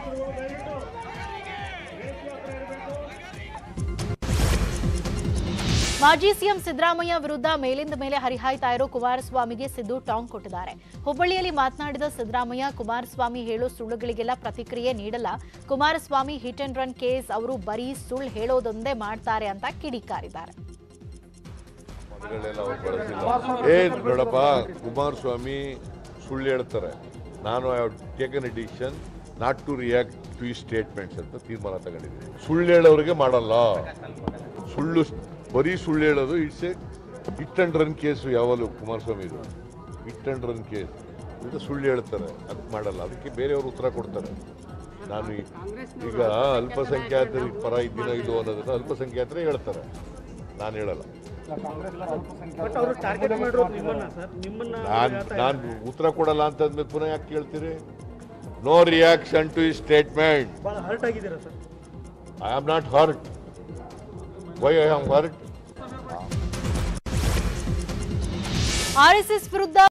ಮಾಜಿ ಸಿಎಂ ಸಿದ್ದರಾಮಯ್ಯ ವಿರುದ್ಧ ಮೇಲಿಂದ ಮೇಲೆ ಹರಿಹಾಯ್ತಾ ಇರೋ ಕುಮಾರಸ್ವಾಮಿಗೆ ಸಿದ್ದು ಟಾಂಗ್ ಕೊಟ್ಟಿದ್ದಾರೆ ಹುಬ್ಬಳ್ಳಿಯಲ್ಲಿ ಮಾತನಾಡಿದ ಸಿದ್ದರಾಮಯ್ಯ ಕುಮಾರಸ್ವಾಮಿ ಹೇಳೋ ಸುಳ್ಳುಗಳಿಗೆಲ್ಲ ಪ್ರತಿಕ್ರಿಯೆ ನೀಡಲ್ಲ Kumaraswamy hit and run case ಅವರು ಬರೀ ಸುಳ್ಳು ಹೇಳೋದೊಂದೇ ಮಾಡ್ತಾರೆ ಅಂತ ಕಿಡಿಕಾರಿದ್ದಾರೆ ಪದಗಳೆಲ್ಲ ಅವ್ರು ಬಳಸಿಲ್ಲ ಏ ನೋಡಪ್ಪ ಕುಮಾರಸ್ವಾಮಿ ಸುಳ್ಳು ಹೇಳ್ತಾರೆ ನಾನು I have taken a decision not to react to ಈ ಸ್ಟೇಟ್ಮೆಂಟ್ಸ್ ಅಂತ ತೀರ್ಮಾನ ತಗೊಂಡಿದ್ದೀನಿ ಸುಳ್ಳು ಹೇಳೋರಿಗೆ ಮಾಡಲ್ಲ ಸುಳ್ಳು ಬರೀ ಸುಳ್ಳು ಹೇಳೋದು it's a hit and run case ಯಾವಾಗಲೂ ಕುಮಾರಸ್ವಾಮಿದು ಹಿಟ್ ಅಂಡ್ ರನ್ ಕೇಸ್ ಇದು ಸುಳ್ಳು ಹೇಳ್ತಾರೆ ಅದಕ್ಕೆ ಮಾಡಲ್ಲ ಅದಕ್ಕೆ ಬೇರೆಯವರು ಉತ್ತರ ಕೊಡ್ತಾರೆ ನಾನು ಈ- ಈಗ ಅಲ್ಪಸಂಖ್ಯಾತರ ಪರ ಇದ್ದೀನೋ ಇದು ಅನ್ನೋದನ್ನ ಅಲ್ಪಸಂಖ್ಯಾತರೇ ಹೇಳ್ತಾರೆ ನಾನು ಹೇಳಲ್ಲ ಬಟ್ ಅವರು ಟಾರ್ಗೆಟ್ ಮಾಡಿರೋದು ನಿಮ್ಮನ್ನ ಸರ್ ನಿಮ್ಮನ್ನ ನಾನು ನಾನು ಉತ್ತರ ಕೊಡಲ್ಲ ಅಂತಂದ್ಮೇಲೆ ಪುನಃ ಯಾಕೆ ಕೇಳ್ತೀರಿ ನೋ ರಿಯಾಕ್ಷನ್ ಟು ಈ ಸ್ಟೇಟ್ಮೆಂಟ್ ಬಹಳ ಹರ್ಟ್ ಆಗಿದ್ದೀರಾ sir I am not hurt why I am hurt RSS ವಿರುದ್ಧ